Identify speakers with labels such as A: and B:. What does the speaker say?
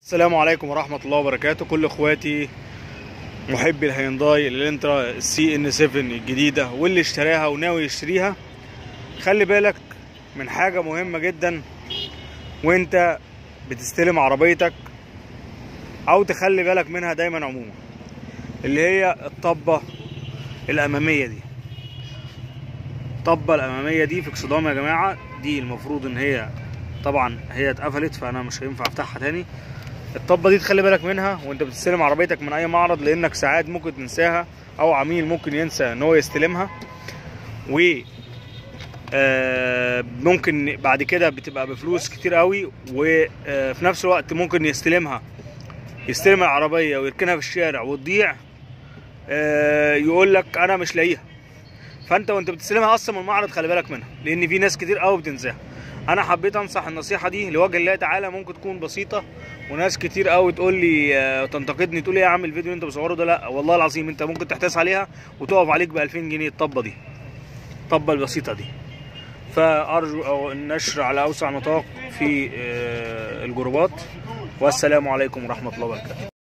A: السلام عليكم ورحمة الله وبركاته كل اخواتي محبي الهيونداي الانترا السي ان 7 الجديدة واللي اشتراها وناوي يشتريها خلي بالك من حاجة مهمة جدا وانت بتستلم عربيتك او تخلي بالك منها دايما عموما اللي هي الطبة الامامية دي الطبة الامامية دي في اكسدام يا جماعة دي المفروض ان هي طبعا هي اتقفلت فانا مش هينفع افتحها تاني الطبه دي تخلي بالك منها وانت بتستلم عربيتك من اي معرض لانك ساعات ممكن تنساها او عميل ممكن ينسى ان هو يستلمها و آه، ممكن بعد كده بتبقى بفلوس كتير قوي وفي نفس الوقت ممكن يستلمها يستلم العربيه ويركنها في الشارع وتضيع آه، يقول لك انا مش لاقيها فانت وانت بتستلمها اصلا من المعرض خلي بالك منها لان في ناس كتير قوي بتنساها انا حبيت انصح النصيحه دي لوجه الله تعالى ممكن تكون بسيطه وناس كتير قوي تقول لي آه، تنتقدني تقول لي يا عم الفيديو اللي انت بتصوره ده لا والله العظيم انت ممكن تحتاس عليها وتقف عليك ب 2000 جنيه الطبه دي الطبه البسيطه دي فارجو او النشر على اوسع نطاق في آه، الجروبات والسلام عليكم ورحمه الله وبركاته